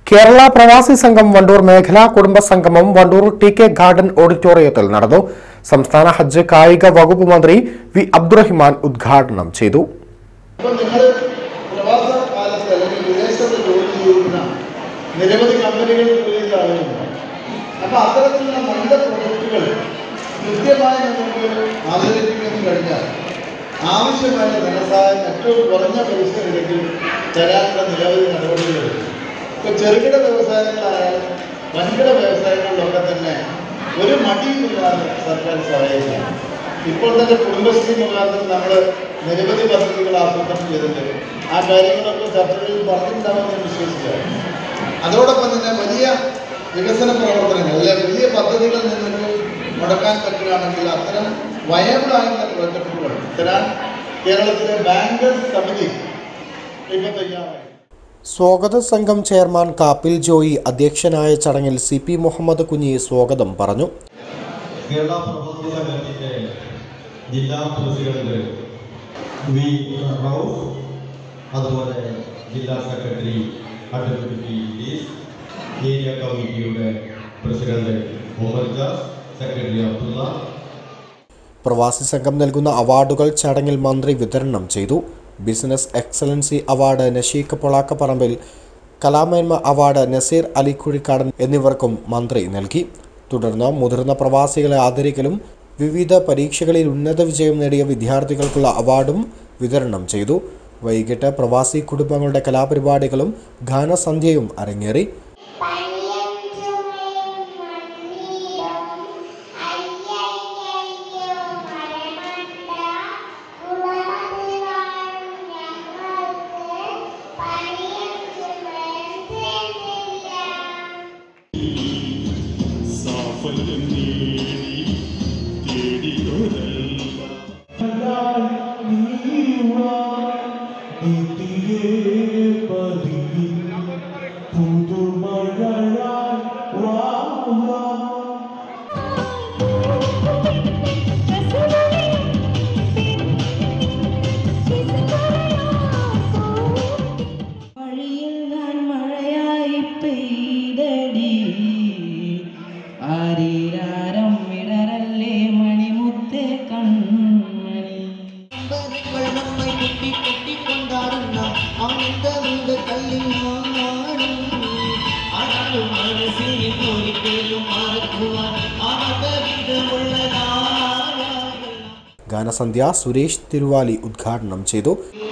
കേരള പ്രവാസി സംഘം വണ്ടൂർ മേഖലാ കുടുംബ സംഗമം വണ്ടൂർ ടി കെ ഗാർഡൻ ഓഡിറ്റോറിയത്തിൽ നടന്നു സംസ്ഥാന ഹജ്ജ് കായിക വകുപ്പ് മന്ത്രി വി അബ്ദുറഹിമാൻ ഉദ്ഘാടനം ചെയ്തു അപ്പോൾ നിങ്ങൾ പ്രവാസ കാലത്ത് അല്ലെങ്കിൽ വിദേശത്ത് ജോലി ചെയ്യുന്ന നിരവധി കമ്പനികൾ ജോലി ആളുകളുണ്ട് അപ്പോൾ അത്തരത്തിലുള്ള നല്ല പ്രൊഡക്റ്റുകൾ കൃത്യമായി നമുക്ക് അവതരിപ്പിക്കാൻ കഴിഞ്ഞാൽ ആവശ്യമായ ധനസഹായം ഏറ്റവും കുറഞ്ഞ പൈസ നിരക്കിൽ തരാനുള്ള നിരവധി നടപടികളുണ്ട് ഇപ്പോൾ ചെറുകിട വ്യവസായങ്ങളായാലും വൻകിട വ്യവസായങ്ങളിലൊക്കെ തന്നെ ഒരു മടിയുമില്ലാതെ സർക്കാർ സഹായിക്കാം ഇപ്പോൾ തന്നെ കുടുംബശ്രീ മുഖാന്തരം നമ്മൾ നിരവധി പദ്ധതികൾ ആസൂത്രണം ചെയ്തിട്ടുണ്ട് ആ കാര്യങ്ങളൊക്കെ ചർച്ചകളിൽ പറഞ്ഞിട്ടുണ്ടാവുമെന്ന് വിശ്വസിക്കാം അതോടൊപ്പം തന്നെ വലിയ വികസന പ്രവർത്തനങ്ങൾ അല്ലെ വലിയ പദ്ധതികൾ നിങ്ങൾക്ക് മുടക്കാൻ പറ്റുകയാണെങ്കിൽ അത്തരം വയബിളായിട്ടുള്ള പ്രോജക്റ്റുകൾ തരാൻ കേരളത്തിലെ ബാങ്കേഴ്സ് സമിതി ഇപ്പം തയ്യാറായി സ്വാഗത സംഘം ചെയർമാൻ കാപ്പിൽ ജോയി അധ്യക്ഷനായ ചടങ്ങിൽ സി പി മുഹമ്മദ് കുഞ്ഞി സ്വാഗതം പറഞ്ഞു കേരള പ്രവാസി സംഘത്തിന്റെ ജില്ലാ പ്രസിഡന്റ് വി റൌഫ് അതുപോലെ ജില്ലാ secretary advocate P Ilees area കമ്മിറ്റിയുടെ പ്രസിഡന്റ് ഉമർ ജാസ് സെക്രട്ടറി അബ്ദുള്ള പ്രവാസി സംഘം നൽകുന്ന അവാർഡുകൾ ചടങ്ങിൽ മന്ത്രി വിതരണം ചെയ്തു business excellency award Nashiq Polakkaparambil കലാമേന്മ അവാർഡ് നസീർ അലി കുഴിക്കാടൻ എന്നിവർക്കും മന്ത്രി നൽകി തുടർന്ന് മുതിർന്ന പ്രവാസികളെ ആദരിക്കലും വിവിധ പരീക്ഷകളിൽ ഉന്നത വിജയം നേടിയ വിദ്യാർത്ഥികൾക്കുള്ള അവാർഡും വിതരണം ചെയ്തു വൈകിട്ട് പ്രവാസി കുടുംബങ്ങളുടെ കലാപരിപാടികളും ഗാനസന്ധ്യയും അരങ്ങേറി സാഫല്യം നേടി തേടിയൊരല്ല വഴിയിൽ ഞാൻ മഴയായി പെയ്തടി ആരീരാരം വിടരല്ലേ മണിമുത്തേ കൺമണി നമ്മை கெட்டி கெட்டி கொண்டாடும் அந்த இந்த கையில் நாடும் ஆனாலும் மனசில் கோரிக்கையும் மறக்குவார் அவதவிதம் உள்ளதாராகும் ഗാനസന്ധ്യ സുരേഷ് തിരുവാലി ഉദ്ഘാടനം ചെയ്തു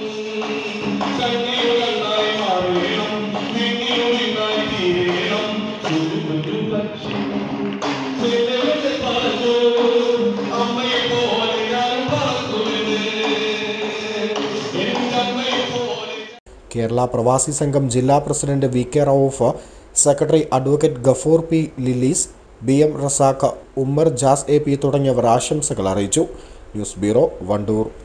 കേരള പ്രവാസി സംഘം ജില്ലാ president V K Rauf secretary advocate Gafoor P Lillis B M Razak Ummer Jas A P തുടങ്ങിയവർ ആശംസകൾ അറിയിച്ചു ന്യൂസ് ബ്യൂറോ വണ്ടൂർ